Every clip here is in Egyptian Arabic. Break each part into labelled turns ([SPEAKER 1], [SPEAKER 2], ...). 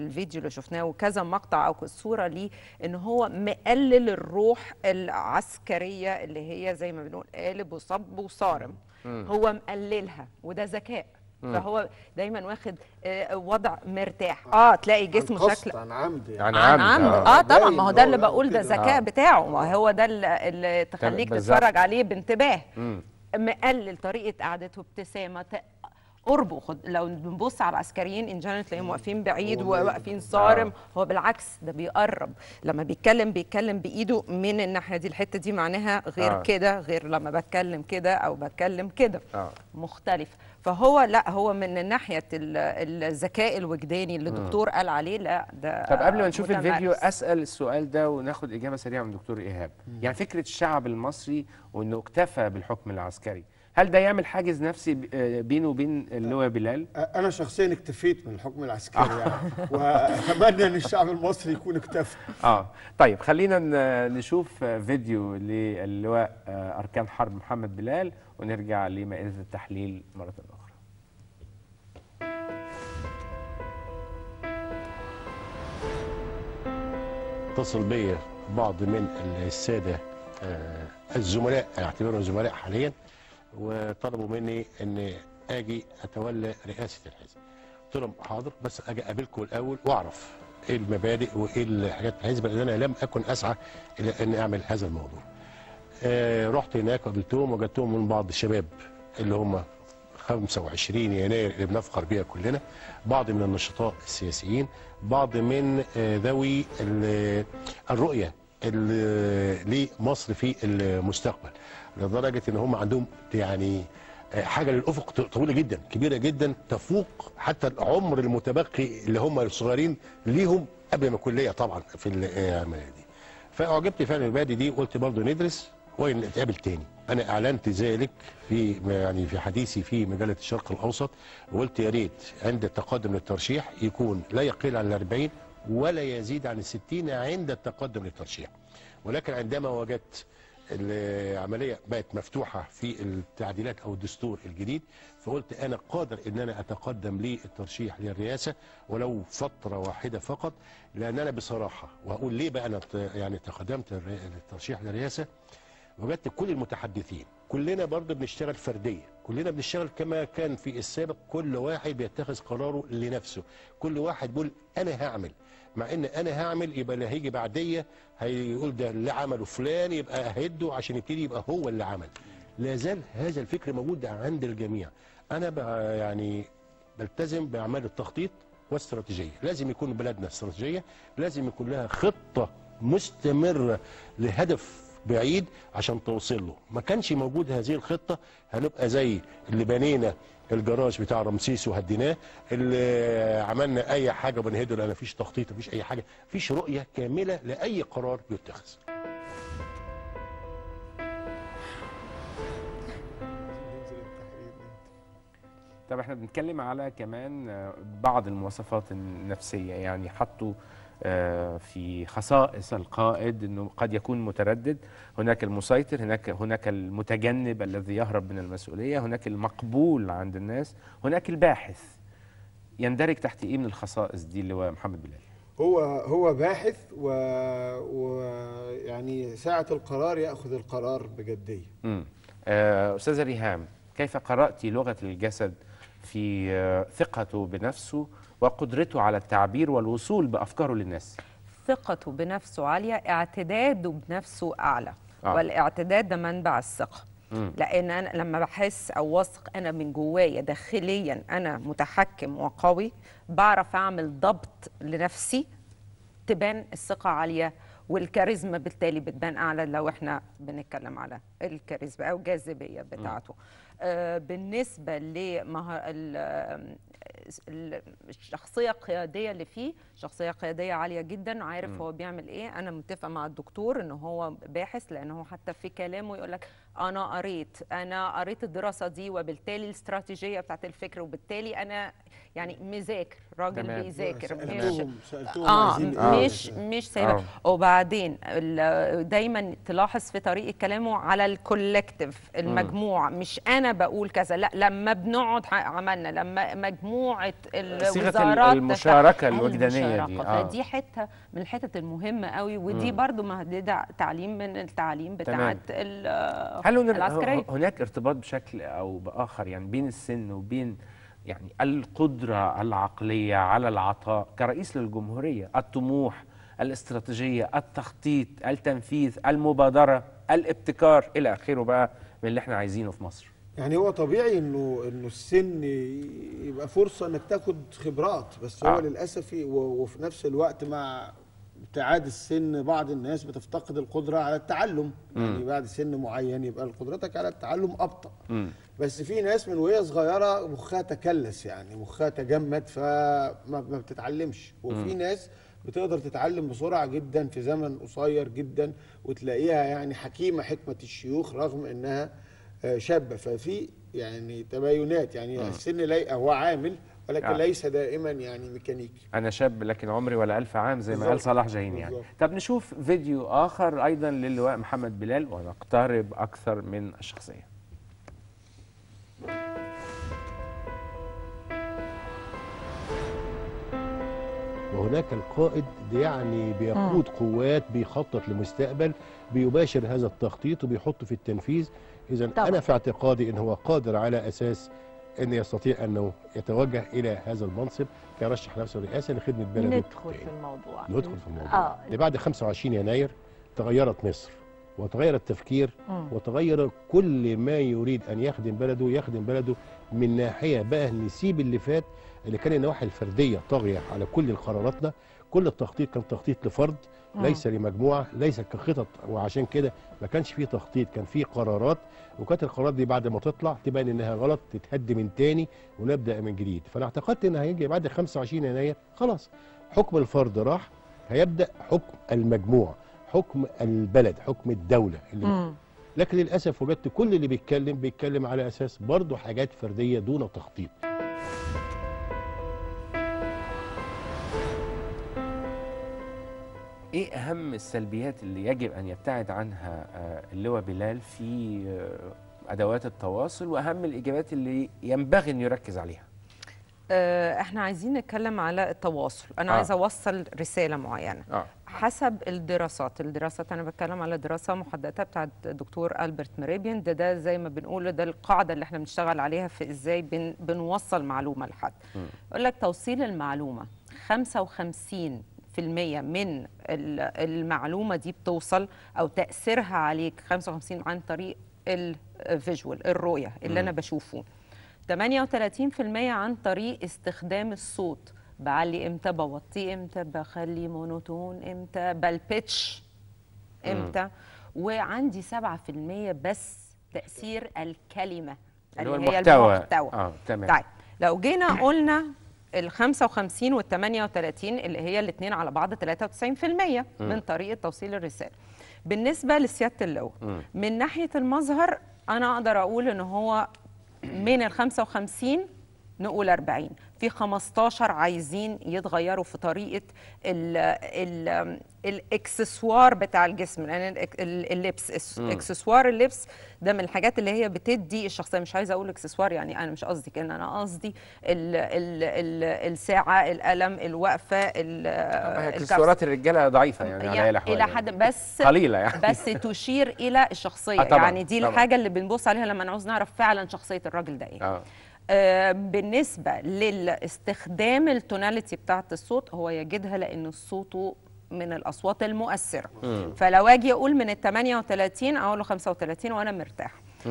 [SPEAKER 1] الفيديو اللي شفناه وكذا مقطع او صوره ليه ان هو مقلل الروح العسكريه اللي هي زي ما بنقول قالب وصب وصارم هو مقللها وده ذكاء فهو دايما واخد آه، وضع مرتاح اه تلاقي جسمه
[SPEAKER 2] عن قصد،
[SPEAKER 1] شكل
[SPEAKER 2] عن عمد يعني
[SPEAKER 3] يعني
[SPEAKER 1] عن
[SPEAKER 3] عمد،
[SPEAKER 1] عمد
[SPEAKER 3] آه.
[SPEAKER 1] اه طبعا ما هو ده اللي
[SPEAKER 2] باين
[SPEAKER 1] بقول ده
[SPEAKER 2] كده.
[SPEAKER 1] الذكاء
[SPEAKER 3] آه.
[SPEAKER 1] بتاعه ما هو ده اللي, اللي تخليك
[SPEAKER 3] بالظبط.
[SPEAKER 1] تتفرج عليه بانتباه
[SPEAKER 3] مم.
[SPEAKER 1] مقلل طريقه قعدته ابتسامه ت- قربه خد لو بنبص على العسكريين ان جنرال تلاقيهم واقفين بعيد
[SPEAKER 2] هو
[SPEAKER 1] وواقفين صارم
[SPEAKER 3] آه.
[SPEAKER 1] هو بالعكس ده بيقرب لما بيتكلم بيتكلم بايده من الناحيه دي الحته دي معناها غير
[SPEAKER 3] آه.
[SPEAKER 1] كده غير لما بتكلم كده او بتكلم كده
[SPEAKER 3] آه.
[SPEAKER 1] مختلف فهو لا هو من ناحيه ال- الذكاء الوجداني اللي الدكتور قال عليه لا ده
[SPEAKER 3] طب قبل ما نشوف
[SPEAKER 1] متمرس.
[SPEAKER 3] الفيديو اسال السؤال ده وناخد اجابه سريعه من دكتور ايهاب يعني فكره الشعب المصري وانه اكتفى بالحكم العسكري هل ده يعمل حاجز نفسي ب- آه، بينه وبين اللواء بلال
[SPEAKER 2] انا شخصيا اكتفيت من الحكم العسكري يعني واتمنى ان الشعب المصري يكون اكتفى
[SPEAKER 3] اه طيب خلينا ن- نشوف فيديو للواء آه، اركان حرب محمد بلال ونرجع لمائده التحليل مره اخرى
[SPEAKER 4] اتصل بيا بعض من الساده آه، الزملاء اعتبرهم زملاء حاليا وطلبوا مني ان اجي اتولى رئاسه الحزب قلت لهم حاضر بس اجي اقابلكم الاول واعرف ايه المبادئ وايه الحاجات الحزب لان انا لم اكن اسعى الى ان اعمل هذا الموضوع آه، رحت هناك قابلتهم وجدتهم من بعض الشباب اللي هم 25 يناير اللي بنفخر بيها كلنا بعض من النشطاء السياسيين بعض من آه، ذوي ال- الرؤية ال- لمصر في المستقبل لدرجة ان هم عندهم يعني آه، حاجة للأفق ط- طويلة جدا كبيرة جدا تفوق حتى العمر المتبقي اللي هم الصغيرين ليهم قبل ما الكلية طبعا في العملية دي فأعجبت فعلا المبادئ دي وقلت برضه ندرس ونتقابل تاني انا اعلنت ذلك في يعني في حديثي في مجله الشرق الاوسط وقلت يا ريت عند التقدم للترشيح يكون لا يقل عن ال 40 ولا يزيد عن ال 60 عند التقدم للترشيح ولكن عندما وجدت العمليه بقت مفتوحه في التعديلات او الدستور الجديد فقلت انا قادر ان انا اتقدم للترشيح للرئاسه ولو فتره واحده فقط لان انا بصراحه وهقول ليه بقى انا ت- يعني تقدمت للر- للترشيح للرئاسه وجدت كل المتحدثين كلنا برضه بنشتغل فرديا كلنا بنشتغل كما كان في السابق كل واحد بيتخذ قراره لنفسه كل واحد بيقول انا هعمل مع ان انا هعمل يبقى اللي هيجي بعديه هيقول ده اللي عمله فلان يبقى اهده عشان يبتدي يبقى هو اللي عمل لا زال هذا الفكر موجود عند الجميع انا بقى يعني بلتزم باعمال التخطيط واستراتيجيه لازم يكون بلادنا استراتيجيه لازم يكون لها خطه مستمره لهدف بعيد عشان توصل له ما كانش موجود هذه الخطه هنبقى زي اللي بنينا الجراج بتاع رمسيس وهديناه اللي عملنا اي حاجه بنهده لان مفيش تخطيط مفيش اي حاجه مفيش رؤيه كامله لاي قرار بيتخذ
[SPEAKER 3] طب احنا بنتكلم على كمان آه، بعض المواصفات النفسيه يعني حطوا آه، في خصائص القائد انه قد يكون متردد هناك المسيطر هناك هناك المتجنب الذي يهرب من المسؤوليه هناك المقبول عند الناس هناك الباحث يندرج تحت ايه من الخصائص دي اللي هو محمد بلال
[SPEAKER 2] هو هو باحث و... و يعني ساعة القرار يأخذ القرار بجدية
[SPEAKER 3] امم آه، استاذه ريهام كيف قرات لغه الجسد في آه، ثقته بنفسه وقدرته على التعبير والوصول بافكاره للناس
[SPEAKER 1] ثقته بنفسه عالية اعتداده بنفسه أعلى
[SPEAKER 3] آه.
[SPEAKER 1] آه. والاعتداد ده منبع الثقة
[SPEAKER 3] مم.
[SPEAKER 1] لأن أنا لما بحس أو واثق أنا من جوايا داخليا أنا متحكم وقوي بعرف أعمل ضبط لنفسي تبان الثقة عالية والكاريزما بالتالي بتبان أعلى لو احنا بنتكلم على الكاريزما أو الجاذبية بتاعته آه بالنسبة لمهار ال- ال- الشخصية القيادية اللي فيه شخصية قيادية عالية جدا عارف هو بيعمل ايه انا متفقة مع الدكتور ان هو باحث لان هو حتى في كلامه يقول لك انا قريت انا قريت الدراسة دي وبالتالي الاستراتيجية بتاعت الفكر وبالتالي انا يعني مذاكر راجل
[SPEAKER 3] تمام.
[SPEAKER 1] بيذاكر مش
[SPEAKER 2] سألتهم سألتهم
[SPEAKER 1] اه
[SPEAKER 2] عايزين
[SPEAKER 3] آه.
[SPEAKER 2] إيه؟
[SPEAKER 1] مش مش سايبه
[SPEAKER 3] آه.
[SPEAKER 1] وبعدين ال- دايما تلاحظ في طريقه كلامه على الكولكتيف المجموع مش انا بقول كذا لا لما بنقعد ح- عملنا لما مجموعه مجموعه
[SPEAKER 3] صيغة
[SPEAKER 1] الوزارات
[SPEAKER 3] المشاركة الوجدانية دي،
[SPEAKER 1] المشاركة.
[SPEAKER 3] آه.
[SPEAKER 1] فدي حته من الحتت المهمه قوي ودي برضو مهدده تعليم من التعليم بتاعت ال-
[SPEAKER 3] هل هنا-
[SPEAKER 1] العسكريه
[SPEAKER 3] هناك ارتباط بشكل او باخر يعني بين السن وبين يعني القدره العقليه على العطاء كرئيس للجمهوريه الطموح الاستراتيجيه التخطيط التنفيذ المبادره الابتكار الى اخره بقى من اللي احنا عايزينه في مصر
[SPEAKER 2] يعني هو طبيعي انه انه السن يبقى فرصه انك تاخد خبرات بس هو
[SPEAKER 3] آه.
[SPEAKER 2] للاسف و- وفي نفس الوقت مع ابتعاد السن بعض الناس بتفتقد القدره على التعلم يعني بعد سن معين يبقى قدرتك على التعلم ابطا
[SPEAKER 3] مم.
[SPEAKER 2] بس في ناس من وهي صغيره مخها تكلس يعني مخها تجمد فما ما بتتعلمش وفي ناس بتقدر تتعلم بسرعه جدا في زمن قصير جدا وتلاقيها يعني حكيمه حكمه الشيوخ رغم انها آه، شابه ففي يعني تباينات يعني السن لي هو عامل ولكن
[SPEAKER 3] آه.
[SPEAKER 2] ليس دائما يعني ميكانيكي
[SPEAKER 3] انا شاب لكن عمري ولا ألف عام زي ما قال
[SPEAKER 2] بالظبط.
[SPEAKER 3] صلاح جاهين يعني
[SPEAKER 2] بالظبط.
[SPEAKER 3] طب نشوف فيديو اخر ايضا للواء محمد بلال ونقترب اكثر من الشخصيه
[SPEAKER 4] وهناك القائد ده يعني بيقود قوات بيخطط لمستقبل بيباشر هذا التخطيط وبيحطه في التنفيذ اذا
[SPEAKER 5] طبعا.
[SPEAKER 4] انا في اعتقادي ان هو قادر على اساس ان يستطيع انه يتوجه الى هذا المنصب كيرشح نفسه رئاسه لخدمه بلده
[SPEAKER 5] ندخل في
[SPEAKER 4] تاني.
[SPEAKER 5] الموضوع
[SPEAKER 4] ندخل في الموضوع
[SPEAKER 5] اه
[SPEAKER 4] اللي بعد 25 يناير تغيرت مصر وتغير التفكير
[SPEAKER 5] مم.
[SPEAKER 4] وتغير كل ما يريد ان يخدم بلده يخدم بلده من ناحيه بقى نسيب اللي فات اللي كان النواحي الفرديه طاغيه على كل قراراتنا كل التخطيط كان تخطيط لفرد
[SPEAKER 5] مم.
[SPEAKER 4] ليس لمجموعه ليس كخطط وعشان كده ما كانش فيه تخطيط كان فيه قرارات وكانت القرارات دي بعد ما تطلع تبان انها غلط تتهد من تاني ونبدا من جديد فانا اعتقدت ان هيجي بعد 25 يناير خلاص حكم الفرد راح هيبدا حكم المجموعه حكم البلد حكم الدوله اللي
[SPEAKER 5] مم.
[SPEAKER 4] لكن للاسف وجدت كل اللي بيتكلم بيتكلم على اساس برضه حاجات فرديه دون تخطيط
[SPEAKER 3] ايه اهم السلبيات اللي يجب ان يبتعد عنها آه، اللواء بلال في آه، ادوات التواصل واهم الاجابات اللي ينبغي انه يركز عليها
[SPEAKER 1] آه، احنا عايزين نتكلم على التواصل انا
[SPEAKER 3] آه.
[SPEAKER 1] عايزه اوصل رساله معينه
[SPEAKER 3] اه
[SPEAKER 1] حسب الدراسات الدراسات انا بتكلم على دراسه محدده بتاعت دكتور البرت مريبيان ده ده زي ما بنقول ده القاعده اللي احنا بنشتغل عليها في ازاي بن بنوصل معلومه لحد يقول لك توصيل المعلومه 55% من ال- المعلومه دي بتوصل او تاثيرها عليك 55 عن طريق الفيجوال الرؤيه اللي انا بشوفه 38% عن طريق استخدام الصوت بعلي امتى بوطي امتى بخلي مونوتون امتى بلبتش امتى وعندي 7% بس تأثير الكلمة
[SPEAKER 3] اللي هو
[SPEAKER 1] اللي هي
[SPEAKER 3] المحتوى.
[SPEAKER 1] المحتوى
[SPEAKER 3] آه، تمام.
[SPEAKER 1] طيب لو جينا قلنا ال 55 وال 38 اللي هي الاثنين على بعض 93% من طريقة توصيل الرسالة بالنسبة لسيادة اللواء من ناحية المظهر أنا أقدر أقول إن هو من ال 55 نقول 40 في 15 عايزين يتغيروا في طريقه ال ال الاكسسوار بتاع الجسم لان الإك- ال- اللبس الس- اكسسوار اللبس ده من الحاجات اللي هي بتدي الشخصيه مش عايزه اقول اكسسوار يعني انا مش قصدي كده انا قصدي ال ال ال الساعه القلم الوقفه ال- الكف.
[SPEAKER 3] اكسسوارات الرجاله ضعيفه يعني على
[SPEAKER 1] يعني
[SPEAKER 3] الى
[SPEAKER 1] الى حد بس
[SPEAKER 3] قليله يعني
[SPEAKER 1] بس تشير الى الشخصيه
[SPEAKER 3] آه طبعاً،
[SPEAKER 1] يعني دي
[SPEAKER 3] طبعاً.
[SPEAKER 1] الحاجه اللي بنبص عليها لما نعوز نعرف فعلا شخصيه الراجل ده ايه
[SPEAKER 3] اه
[SPEAKER 1] آه، بالنسبه للاستخدام التوناليتي بتاعت الصوت هو يجدها لان صوته من الاصوات المؤثره فلو اجي اقول من ال 38 اقول له 35 وانا مرتاح 7%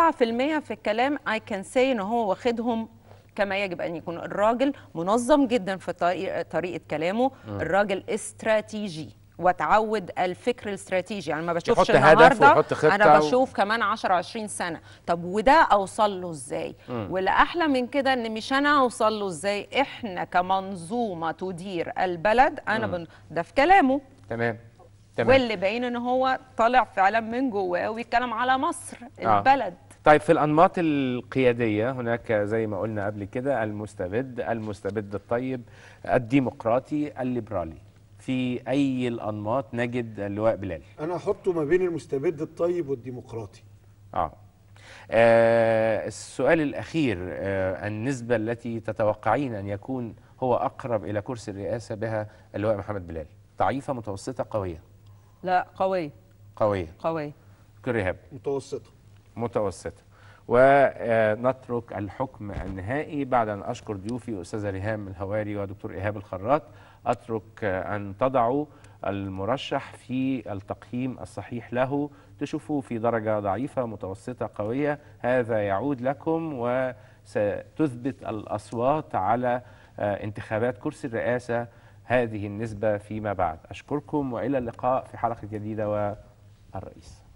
[SPEAKER 1] في الكلام اي كان سي ان هو واخدهم كما يجب ان يكون الراجل منظم جدا في طريقه طريقه كلامه الراجل استراتيجي وتعود الفكر الاستراتيجي يعني ما بشوفش
[SPEAKER 3] يحط هدف
[SPEAKER 1] النهارده
[SPEAKER 3] ويحط خطة
[SPEAKER 1] انا
[SPEAKER 3] و-
[SPEAKER 1] بشوف كمان 10 20 سنه طب وده اوصل له ازاي واللي احلى من كده ان مش انا اوصل له ازاي احنا كمنظومه تدير البلد انا بن... ده في كلامه
[SPEAKER 3] تمام تمام
[SPEAKER 1] واللي باين ان هو طالع فعلا من جواه ويتكلم على مصر
[SPEAKER 3] آه.
[SPEAKER 1] البلد
[SPEAKER 3] طيب في الأنماط القيادية هناك زي ما قلنا قبل كده المستبد المستبد الطيب الديمقراطي الليبرالي في أي الأنماط نجد اللواء بلال
[SPEAKER 2] انا احطه ما بين المستبد الطيب والديمقراطي
[SPEAKER 3] آه آه السؤال الأخير آه النسبة التي تتوقعين أن يكون هو أقرب إلى كرسي الرئاسة بها اللواء محمد بلال ضعيفة متوسطة قوية
[SPEAKER 1] لا قوية
[SPEAKER 3] قوية
[SPEAKER 1] قوية
[SPEAKER 3] دكتور إيهاب
[SPEAKER 2] متوسطه
[SPEAKER 3] متوسطة ونترك الحكم النهائي بعد أن أشكر ضيوفي أستاذة ريهام الهواري ودكتور إيهاب الخراط أترك أن تضعوا المرشح في التقييم الصحيح له تشوفوه في درجة ضعيفة متوسطة قوية هذا يعود لكم وستثبت الأصوات على آه، انتخابات كرسي الرئاسة هذه النسبة فيما بعد أشكركم وإلى اللقاء في حلقة جديدة والرئيس